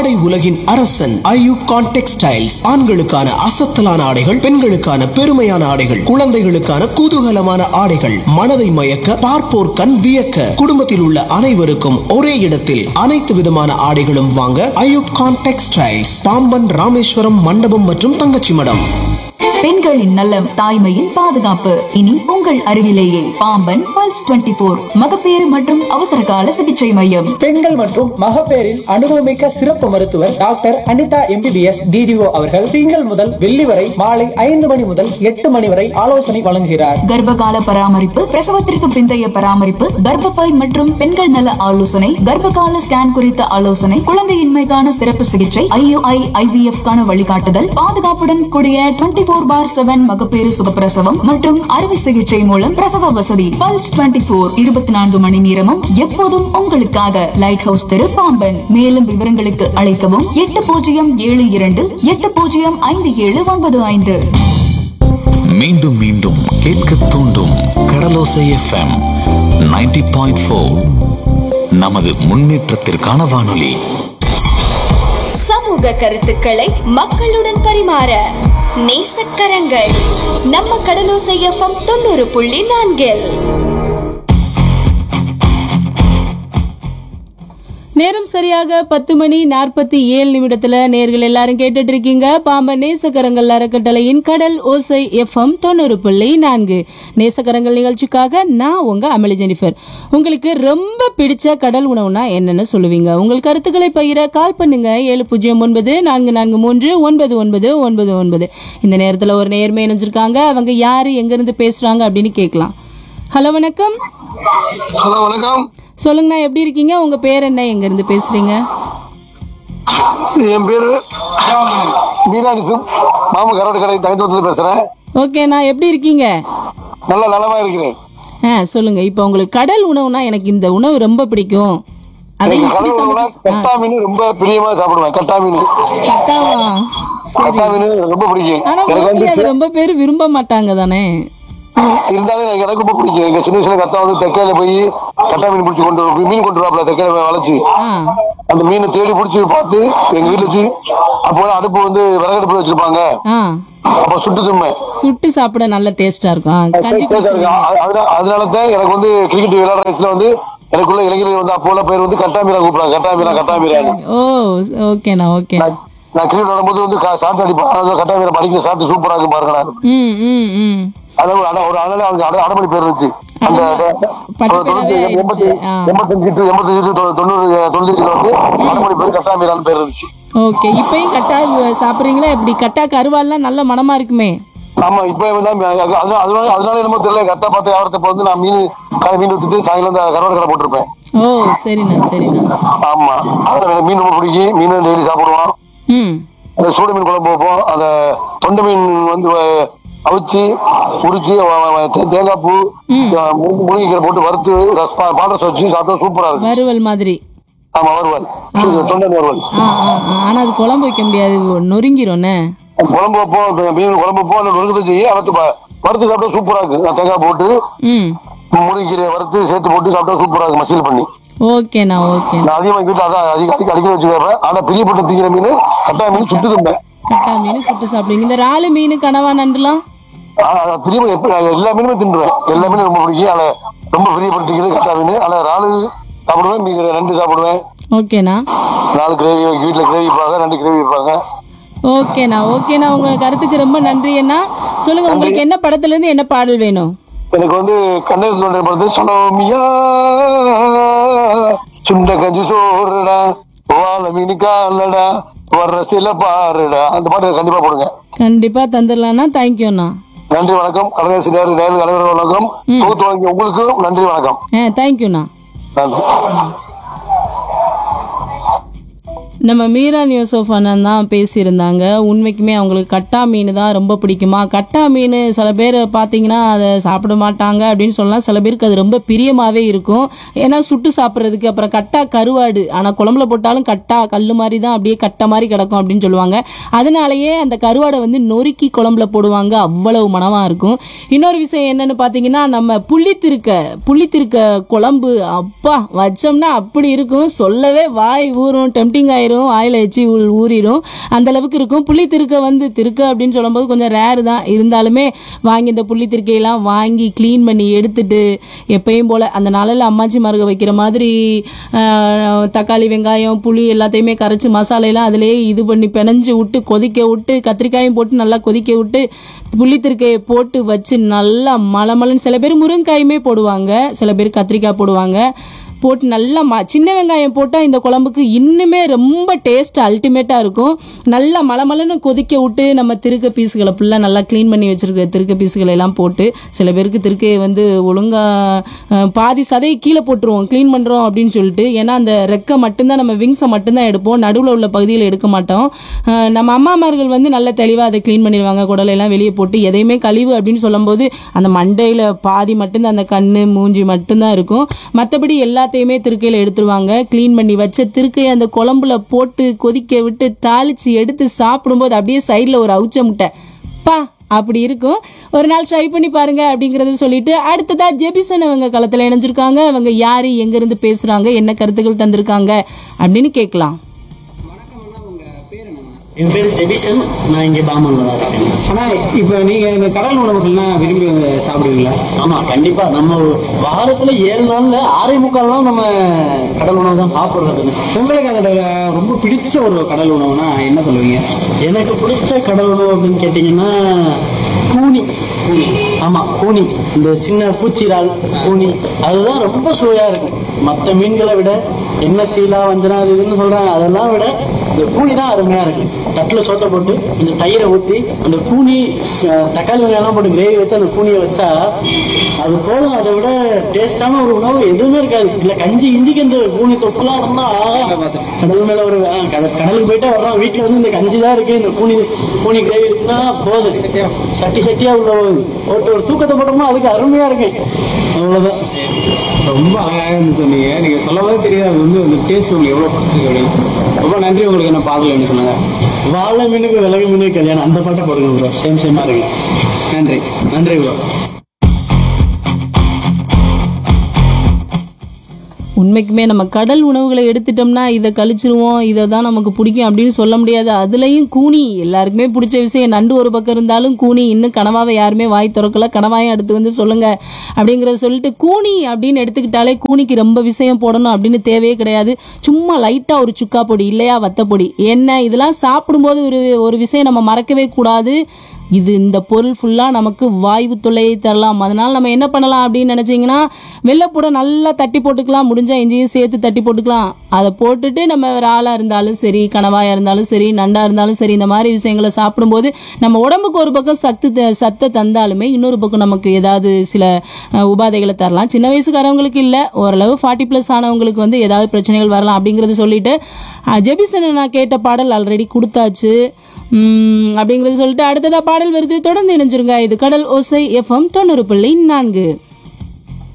ஆடை உலகின் அரசன் ஐயூப் கான் டெக்ஸ்டைல்ஸ் ஆண்களுக்கான அசத்தலான ஆடைகள் பெண்களுக்கான பெருமையான ஆடைகள் குழந்தைகளுக்கான குதூகலமான ஆடைகள் மனதை மயக்க பார்ப்போர் கண் வியக்க குடும்பத்தில் உள்ள அனைவருக்கும் ஒரே இடத்தில் அனைத்து விதமான ஆடைகளும் வாங்க ஐயூப் கான் டெக்ஸ்டைல்ஸ் பாம்பன் ராமேஸ்வரம் மண்டபம் மற்றும் தங்கச்சி மடம் பெண்களின் நலம் தாய்மையின் பாதுகாப்பு இனி உங்கள் அருகிலேயே பாம்பன் பல்ஸ் 24 போர் மகப்பேறு மற்றும் அவசர கால சிகிச்சை மையம் பெண்கள் மற்றும் மகப்பேறின் அனுபவமிக்க சிறப்பு மருத்துவர் டாக்டர் அனிதா எம்பிபிஎஸ் டிஜிஓ அவர்கள் திங்கள் முதல் வெள்ளி வரை மாலை ஐந்து மணி முதல் எட்டு மணி வரை ஆலோசனை வழங்குகிறார் கர்ப்பகால பராமரிப்பு பிரசவத்திற்கு பிந்தைய பராமரிப்பு கர்ப்பப்பை மற்றும் பெண்கள் நல ஆலோசனை கர்ப்பகால ஸ்கேன் குறித்த ஆலோசனை குழந்தையின்மைக்கான சிறப்பு சிகிச்சை ஐயுஐ ஐவிஎஃப் கான வழிகாட்டுதல் பாதுகாப்புடன் கூடிய டுவெண்டி போர் பார் செவன் மகப்பேறு சுகப்பிரசவம் மற்றும் அறுவை சிகிச்சை மூலம் பிரசவ வசதி பல்ஸ் டுவெண்டி போர் இருபத்தி நான்கு மணி நேரமும் எப்போதும் உங்களுக்காக லைட் ஹவுஸ் தெரு பாம்பன் மேலும் விவரங்களுக்கு அழைக்கவும் எட்டு பூஜ்ஜியம் ஏழு இரண்டு எட்டு பூஜ்ஜியம் ஐந்து ஏழு ஒன்பது ஐந்து மீண்டும் மீண்டும் கேட்க தூண்டும் கடலோசை எஃப்எம் 90.4 பாயிண்ட் நமது முன்னேற்றத்திற்கான வானொலி சமூக கருத்துக்களை மக்களுடன் பரிமாற நேசக்கரங்கள் நம்ம கடலோசை எஃப்எம் தொண்ணூறு புள்ளி நான்கில் நேரம் சரியாக பத்து மணி நாற்பத்தி ஏழு நிமிடத்துல நேர்கள் எல்லாரும் கேட்டுட்டு இருக்கீங்க பாம்பன் நேசக்கரங்கள் அறக்கட்டளையின் கடல் ஓசை எஃப்எம் தொண்ணூறு புள்ளி நான்கு நேசக்கரங்கள் நிகழ்ச்சிக்காக நான் உங்க அமளி ஜெனிஃபர் உங்களுக்கு ரொம்ப பிடிச்ச கடல் உணவுனா என்னன்னு சொல்லுவீங்க உங்கள் கருத்துக்களை பகிர கால் பண்ணுங்க ஏழு பூஜ்ஜியம் ஒன்பது நான்கு நான்கு மூன்று ஒன்பது ஒன்பது ஒன்பது ஒன்பது இந்த நேரத்துல ஒரு நேர்மை இணைஞ்சிருக்காங்க அவங்க யாரு எங்க இருந்து பேசுறாங்க அப்படின்னு கேட்கலாம் ஹலோ வணக்கம் ஹலோ வணக்கம் சொல்லுங்கண்ணா எப்படி இருக்கீங்க உங்க பேர் என்ன எங்க இருந்து பேசுறீங்க என் பேரு மீனாட்சி மாமு கரோடு கடை தங்கத்தூர்ல பேசுறேன் ஓகேண்ணா எப்படி இருக்கீங்க நல்ல நலமா இருக்கிறேன் ஆ சொல்லுங்க இப்போ உங்களுக்கு கடல் உணவுனா எனக்கு இந்த உணவு ரொம்ப பிடிக்கும் அதை எனக்கு எப்படி கடல் உணவுனா சமைச்சு ஆ, கட்டா மீன் ரொம்ப பிரியமா சாப்பிடுவேன் கட்டா மீன் கட்டாவா சரி கட்டா மீன் எனக்கு ரொம்ப பிடிக்கும் ஆனா எனக்கு மோஸ்ட்லி அது வந்து ரொம்ப பேர் விரும்ப மாட்டாங்க தானே இருந்தாலும் எனக்கு எனக்கு ரொம்ப பிடிக்கும் எங்க சின்ன வயசுல கத்தா வந்து தெக்கையில போய் கட்டா மீன் பிடிச்சி கொண்டு வரும் மீன் கொண்டு வரப்பல தெக்கையில வளைச்சு ஆ அந்த மீனை தேடி பிடிச்சி பார்த்து எங்க வீட்டுல வச்சு அப்போ அடுப்பு வந்து விறகடுப்புல வச்சிருப்பாங்க ஆ அப்ப சுட்டு சும்மை சுட்டு சாப்பிட நல்ல டேஸ்டா இருக்கும் ஆ, கஞ்சி குடிச்சிருவீங்க அதனால தான் எனக்கு வந்து கிரிக்கெட் விளையாடுற வயசுல வந்து எனக்குள்ள இளைஞர்கள் வந்து அப்போ உள்ள பேர் வந்து கட்டா மீரா கூப்பிடுறாங்க கட்டா மீரா கட்டா மீரான்னு ஓ ஓகேண்ணா ஓகே நான் நான் கிரிக்கெட் விளையாடும்போது வந்து கா- சாப்பிட்டு அடிப்பேன் அதாவது கட்டா மீரா படிக்கிற சாப்பிட்டு சூப்பரா இருக்கு பாருங்க நான் ம் ம் ம் அதாவது ஒரு அட- ஒரு அதனால அவங்க அட அடமணி பேர் இருந்துச்சு அந்த பட்டு தொண்ணூத்தி பேராவே எண்பத்தி ஆயிடுச்சு. ஆ. எண்பத்தஞ்சு to எண்பத்தஞ்சு to தொ- தொண்ணூறு தொண்ணூத்தஞ்சுல வந்து அடமணி பேர் கட்டா மீரான்னு பேர் இருந்துச்சு ஓகே இப்பயும் கட்டா சாப்பிட்றீங்களா எப்படி கட்டா கருவால்லாம் நல்ல மனமா இருக்குமே ஆமா இப்ப வந்து அது- அதனால அதனால அதனால என்னமோ தெரியல கத்தா பார்த்து வியாபாரத்தை வந்து நான் மீன் காலை மீன் வித்துட்டு சாயங்காலம் இந்த கருவாடு கடை போட்டிருப்பேன் ஓ சரிண்ணா சரிண்ணா ஆமா அதுல எனக்கு மீன் ரொம்ப பிடிக்கும் மீன் டெய்லி சாப்பிடுவோம் ம் அந்த சூடு மீன் குழம்பு வைப்போம் அந்த தொண்டை மீன் வந்து அஹ், அவிச்சு உரிச்சு வ- வ- தே- தேங்காய் பூ அஹ், முருங்கை முருங்கைக்கீரை போட்டு வறுத்து ரஸ் பா- பாத்திரம் வச்சு சாப்பிட்டா சூப்பரா இருக்கும் வறுவல் மாதிரி ஆமா வருவல் சு- தொண்டை மீன் வருவல் ஆ ஆ ஆ. ஆனா அது குழம்பு வைக்க முடியாது நொறுங்கிரும்ண்ணே குழம்பு வைப்போம் இப்ப மீன் குழம்பு வைப்போம் அந்த நொறுக்கு செய்ய வறுத்து ப- வறுத்து சாப்பிட்டா சூப்பரா இருக்கு நான் தேங்காய் போட்டு ம் முருங்கைக்கீரை வறுத்து சேர்த்து போட்டு சாப்பிட்டா சூப்பரா இருக்கு மசியல் பண்ணி ஓகேண்ணா ஓகே நான் அதிகமாக வீட்டில் அதான் அதிக அதிக அடிக்கடி வச்சுக்கிறேன் ஆனா பிரியப்பட்ட திங்கிற மீன் கட்டாய மீன் சுட்டு தும்பேன் கட்டா மீன் சுட்டு சாப்பிடுவீங்க இந்த இறாலு மீன் கனவா நண்டுலாம் பிரியப்பட எப்படி எல்லா மீனுமே தின்றுவேன் எல்லா மீனும் ரொம்ப பிடிக்கும் அதை ரொம்ப பிரியப்படுத்திக்கிறது கட்டா மீன் அதில் இறாலு சாப்பிடுவேன் மீன் நண்டு சாப்பிடுவேன் ஓகேண்ணா நாலு கிரேவி வீட்டில் கிரேவி வைப்பாங்க ரெண்டு கிரேவி வைப்பாங்க ஓகேண்ணா ஓகேண்ணா உங்க கருத்துக்கு ரொம்ப நன்றி அண்ணா சொல்லுங்க உங்களுக்கு என்ன படத்துல இருந்து என்ன பாடல் வேணும் எனக்கு வந்து கண்ணீர் தோன்ற படத்து சொலோமியா சுண்ட கஞ்சி சோறுடா வாழ மீன் காலடா வர்ற சில பாருடா அந்த பாட்டு கண்டிப்பா போடுங்க கண்டிப்பா தந்துடலாம்ண்ணா தேங்க்யூண்ணா நன்றி வணக்கம் கடற்கரை நேரு நேரு தலைவர் வணக்கம் தொகுத்து வழங்கிய உங்களுக்கும் நன்றி வணக்கம் ஆ தேங்க்யூண்ணா நன்றி நம்ம மீரா யூசப் அண்ணன் தான் பேசியிருந்தாங்க உண்மைக்குமே அவங்களுக்கு கட்டா மீன் தான் ரொம்ப பிடிக்குமா கட்டா மீன் சில பேர் பார்த்தீங்கன்னா அதை சாப்பிட மாட்டாங்க அப்படின்னு சொல்லலாம் சில பேருக்கு அது ரொம்ப பிரியமாகவே இருக்கும் ஏன்னா சுட்டு சாப்பிட்றதுக்கு அப்புறம் கட்டா கருவாடு ஆனால் குழம்புல போட்டாலும் கட்டா கல் மாதிரி தான் அப்படியே கட்டை மாதிரி கிடக்கும் அப்படின்னு சொல்லுவாங்க அதனாலேயே அந்த கருவாடை வந்து நொறுக்கி குழம்புல போடுவாங்க அவ்வளவு மனமாக இருக்கும் இன்னொரு விஷயம் என்னன்னு பார்த்தீங்கன்னா நம்ம புள்ளித்திருக்க புள்ளித்திருக்க குழம்பு அப்பா வச்சோம்னா அப்படி இருக்கும் சொல்லவே வாய் ஊறும் டெம்டிங் ஆயிரும் வரும் வாயில எச்சி ஊ- ஊறிடும் அந்த அளவுக்கு இருக்கும் புள்ளி திருக்க வந்து திருக்க அப்படின்னு சொல்லும்போது கொஞ்சம் ரேரு தான் இருந்தாலுமே வாங்கி இந்த புள்ளி திருக்கையெல்லாம் வாங்கி க்ளீன் பண்ணி எடுத்துட்டு எப்பயும் போல அந்த நாளில் அம்மாச்சி மருக வைக்கிற மாதிரி ஆஹ், தக்காளி வெங்காயம் புளி எல்லாத்தையுமே கரைச்சி மசாலையெல்லாம் அதிலேயே இது பண்ணி பிணைஞ்சு விட்டு கொதிக்க விட்டு கத்திரிக்காயும் போட்டு நல்லா கொதிக்க விட்டு புள்ளி திருக்கையை போட்டு வச்சு நல்லா மலமலன்னு சில பேர் முருங்காயுமே போடுவாங்க சில பேர் கத்திரிக்காய் போடுவாங்க போட்டு நல்லா ம சின்ன வெங்காயம் போட்டால் இந்த குழம்புக்கு இன்னுமே ரொம்ப டேஸ்ட் அல்டிமேட்டாக இருக்கும் நல்லா மலமலன்னு கொதிக்க விட்டு நம்ம திருக்க பீஸுகளை ஃபுல்லாக நல்லா க்ளீன் பண்ணி வச்சிருக்க திருக்க பீஸுகளை எல்லாம் போட்டு சில பேருக்கு திருக்கையை வந்து ஒழுங்காக பாதி சதையை கீழே போட்டுருவோம் க்ளீன் பண்ணுறோம் அப்படின்னு சொல்லிட்டு ஏன்னா அந்த ரெக்கை மட்டும்தான் நம்ம விங்ஸை மட்டும்தான் எடுப்போம் நடுவில் உள்ள பகுதியில் எடுக்க மாட்டோம் அஹ் நம்ம அம்மாமார்கள் வந்து நல்ல தெளிவாக அதை க்ளீன் பண்ணிடுவாங்க குடலையெல்லாம் வெளியே போட்டு எதையுமே கழிவு அப்படின்னு சொல்லும்போது அந்த மண்டையில் பாதி மட்டும்தான் அந்த கண்ணு மூஞ்சி மட்டும்தான் இருக்கும் மற்றபடி எல்லாத்தையுமே திருக்கையில் எடுத்துருவாங்க க்ளீன் பண்ணி வச்ச திருக்கையை அந்த குழம்புல போட்டு கொதிக்க விட்டு தாளிச்சு எடுத்து சாப்பிடும்போது அப்படியே சைடில் ஒரு அவுச்ச முட்டை பா அப்படி இருக்கும் ஒரு நாள் ட்ரை பண்ணி பாருங்க அப்படிங்கறத சொல்லிட்டு அடுத்ததா ஜெபிசன் அவங்க களத்துல இணைஞ்சிருக்காங்க அவங்க யாரு எங்க இருந்து பேசுறாங்க என்ன கருத்துக்கள் தந்திருக்காங்க அப்படின்னு கேட்கலாம் என் பேர் ஜெபிசன் நான் இங்கே பாமன்ல தான் இருக்கேன் ஆனா இப்ப நீங்க இந்த கடல் உணவுகள்லாம் விரும்பி சாப்பிடுவீங்களா ஆமா கண்டிப்பா நம்ம வாரத்துல ஏழு நாள்ல ஆறே முக்கால் நாள் நம்ம கடல் உணவு தான் சாப்பிடுறதுன்னு உங்களுக்கு அதோட ரொம்ப பிடிச்ச ஒரு கடல் உணவுனா என்ன சொல்லுவீங்க எனக்கு பிடிச்ச கடல் உணவு அப்படின்னு கேட்டிங்கன்னா கூனி கூனி ஆமா கூனி இந்த சின்ன பூச்சிரால் கூனி அதுதான் ரொம்ப சுவையா இருக்கும் மற்ற மீன்களை விட என்ன சீலா வஞ்சனா அது இதுன்னு சொல்றாங்க அதெல்லாம் விட இந்த கூனி தான் அருமையா இருக்கும் தட்டில் சோத்தை போட்டு கொஞ்சம் தயிரை ஊற்றி அந்த கூனி அஹ், தக்காளி வெங்காயம்லாம் போட்டு கிரேவி வச்சு அந்த கூனியை வச்சா அது போதும் அதை விட டேஸ்டான ஒரு உணவு எதுவுமே இருக்காது இல்லை கஞ்சி இஞ்சிக்கு இந்த கூனி தொப்புலாம் இருந்தா ஆஹா, கடல் மேல ஒரு ஆ, கடல் கடலுக்கு போயிட்டே வர்றோம் வீட்டுல வந்து இந்த கஞ்சி தான் இருக்கு இந்த கூனி கூனி கிரேவி இருக்குன்னா போதும் சட்டி சட்டியா உள்ள போட்டு ஒரு தூக்கத்தை போட்டோம்னா அதுக்கு அருமையா இருக்கு அவ்வளவுதான் ரொம்ப அழகாக இருந்து சொன்னீங்க நீங்க சொல்லவே தெரியாது அது வந்து அந்த டேஸ்ட் உங்களுக்கு எவ்வளவு பிடிச்சிருக்கு அப்படின்னு ரொம்ப நன்றி உங்களுக்கு என்ன பாடல் என்ன சொன்னாங்க வாழை மீனுக்கு விலகு மீனுக்கு கல்யாணம் அந்த பாட்டை போடுங்க ப்ரோ சேம் சேமா இருக்கு நன்றி நன்றி ப்ரோ உண்மைக்குமே நம்ம கடல் உணவுகளை எடுத்துட்டோம்னா இதை கழிச்சிருவோம் இதை தான் நமக்கு பிடிக்கும் அப்படின்னு சொல்ல முடியாது அதுலயும் கூனி எல்லாருக்குமே பிடிச்ச விஷயம் நண்டு ஒரு பக்கம் இருந்தாலும் கூனி இன்னும் கனவாவை யாருமே வாய் திறக்கல கனவாயும் அடுத்து வந்து சொல்லுங்க அப்படிங்கறத சொல்லிட்டு கூனி அப்படின்னு எடுத்துக்கிட்டாலே கூனிக்கு ரொம்ப விஷயம் போடணும் அப்படின்னு தேவையே கிடையாது சும்மா லைட்டா ஒரு சுக்கா பொடி இல்லையா வத்த பொடி என்ன இதெல்லாம் சாப்பிடும்போது ஒரு ஒரு விஷயம் நம்ம மறக்கவே கூடாது இது இந்த பொருள் ஃபுல்லாக நமக்கு வாய்வு தொல்லையை தரலாம் அதனால நம்ம என்ன பண்ணலாம் அப்படின்னு நினச்சிங்கன்னா வெள்ளைப்பூட நல்லா தட்டி போட்டுக்கலாம் முடிஞ்சால் இஞ்சியும் சேர்த்து தட்டி போட்டுக்கலாம் அதை போட்டுட்டு நம்ம இறாலாக இருந்தாலும் சரி கனவாயாக இருந்தாலும் சரி நண்டாக இருந்தாலும் சரி இந்த மாதிரி விஷயங்களை சாப்பிடும்போது நம்ம உடம்புக்கு ஒரு பக்கம் சத்து த- சத்தை தந்தாலுமே இன்னொரு பக்கம் நமக்கு ஏதாவது சில அஹ், உபாதைகளை தரலாம் சின்ன வயசுக்காரவங்களுக்கு இல்லை ஓரளவு ஃபார்ட்டி ப்ளஸ் ஆனவங்களுக்கு வந்து ஏதாவது பிரச்சனைகள் வரலாம் அப்படிங்கிறத சொல்லிட்டு அஹ், ஜெபிசனை நான் கேட்ட பாடல் ஆல்ரெடி கொடுத்தாச்சு உம், அப்படிங்கறது சொல்லிட்டு அடுத்ததா பாடல் வருது தொடர்ந்து இணைஞ்சிருங்க இது கடல் ஓசை எஃப்எம் தொண்ணூறு புள்ளி நான்கு